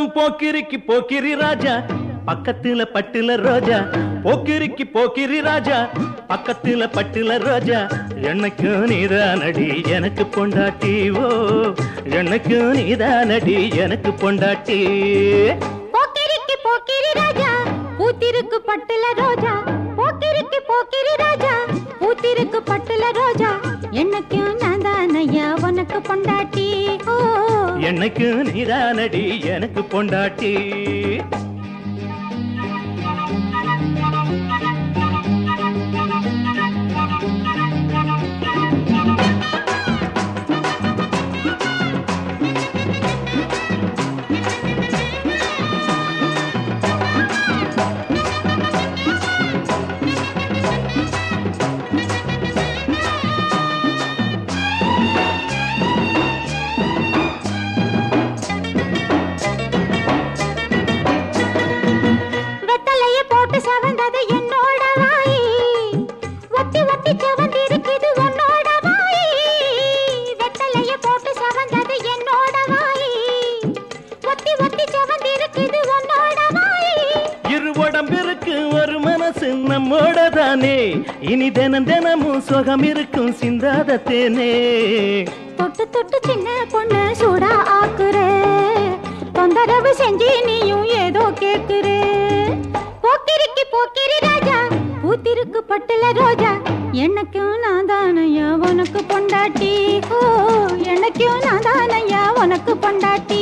போக்கிரிக்கு போக்கிரி ராஜா பக்கத்துல பட்டுல ரோஜா போக்கிரிக்கு போக்கிரி ராஜா பக்கத்துல பட்டுல ரோஜா எனக்கு நீதானடி எனக்கு பொண்டாட்டி ஓ எனக்கு நீதானடி எனக்கு பொண்டாட்டி போக்கிரிக்கு போக்கிரி ராஜா பூத்திருக்கு பட்டுல ரோஜா போக்கிரிக்கு போக்கிரி ராஜா பூத்திருக்கு பட்டுல ரோஜா என்னைக்கும் நான் தானையா உனக்கு பொண்டாட்டி ஓ எனக்கு நீதானடி எனக்கு பொண்டாட்டி வெத்தலைய போட்டு செவந்தது என்னோட வாய் ஒத்தி ஒத்தி செவந்திருக்குது உன்னோட வாய் வெத்தலைய போட்டு செவந்தது என்னோட வாய் ஒத்தி ஒத்தி செவந்திருக்குது உன்னோட வாய் இரு உடம்பிற்கு ஒரு மனசு நம்மோட தானே இனி தினம் தினமும் சுகம் இருக்கும் சிந்தாத தேனே தொட்டு தொட்டு சின்ன பொண்ணு சூடா ஆக்குற தொந்தரவு செஞ்சு நீயும் ஏதோ கேக்குற போக்கிரிக்கு போக்கிரி ராஜா பூத்திருக்கு பட்டுல ரோஜா எனக்கும் நான் தானையா உனக்கு பொண்டாட்டி ஓ எனக்கும் நான் தானையா உனக்கு பொண்டாட்டி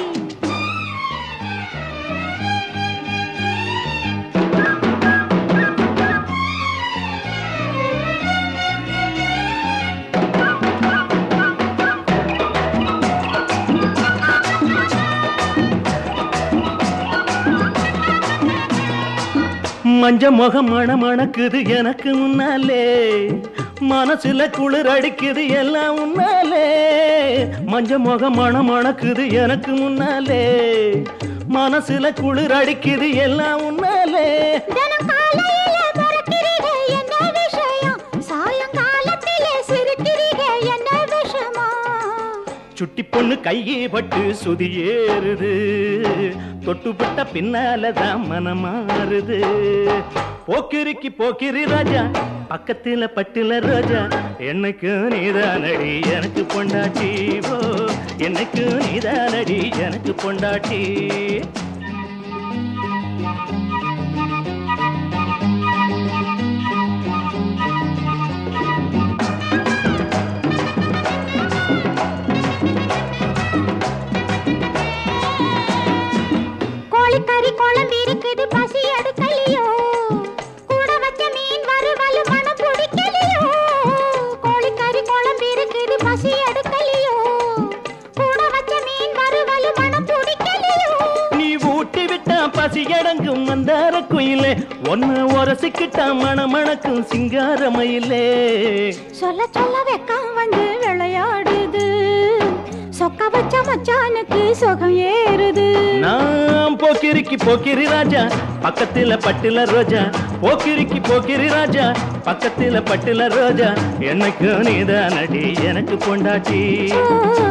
மஞ்ச முகம் மண மணக்குது எனக்கு முன்னாலே மனசுல குளிர் அடிக்குது எல்லாம் உன்னாலே மஞ்ச முகம் மண மணக்குது எனக்கு முன்னாலே மனசுல குளிர் அடிக்குது எல்லாம் உன்னாலே தினம் காலையில பிறக்கிறீங்க என்ன விஷயம் சாயங்காலத்திலே சிரிக்கிறீங்க என்ன விஷயமா சுட்டி பொண்ணு கையே பட்டு சுதி ஏறுது தொட்டுப்பட்ட பின்னாலதான் மனம் மாறுது போக்கிரிக்கு போக்கிரி ராஜா பக்கத்துல பட்டுல ரோஜா என்னைக்கு நீதானடி எனக்கு பொண்டாட்டி ஓ என்னைக்கு நீதானடி எனக்கு பொண்டாட்டி கோழிக்கறி குழம்பு இருக்குது பசி எடுக்கலையோ கூட வச்ச மீன் வறுவல் மனம் பிடிக்கலையோ கோழிக்கறி குழம்பு இருக்குது பசி எடுக்கலையோ கூட வச்ச மீன் வறுவல் மனம் பிடிக்கலையோ நீ ஊட்டி விட்டா பசி அடங்கும் மந்தார குயிலே ஒன்னு உரசிக்கிட்டா மணமணக்கும் சிங்காரமயிலே சொல்ல சொல்ல வெக்கம் வந்து விளையாடுது சொக்க வச்ச மச்சானுக்கு சுகம் ஏறுது நாம் போக்கிரிக்கு போக்கிரி ராஜா பக்கத்துல பட்டுல ரோஜா போக்கிரிக்கு போக்கிரி ராஜா பக்கத்துல பட்டுல ரோஜா எனக்கு நீதானடி எனக்கு பொண்டாட்டி ஓ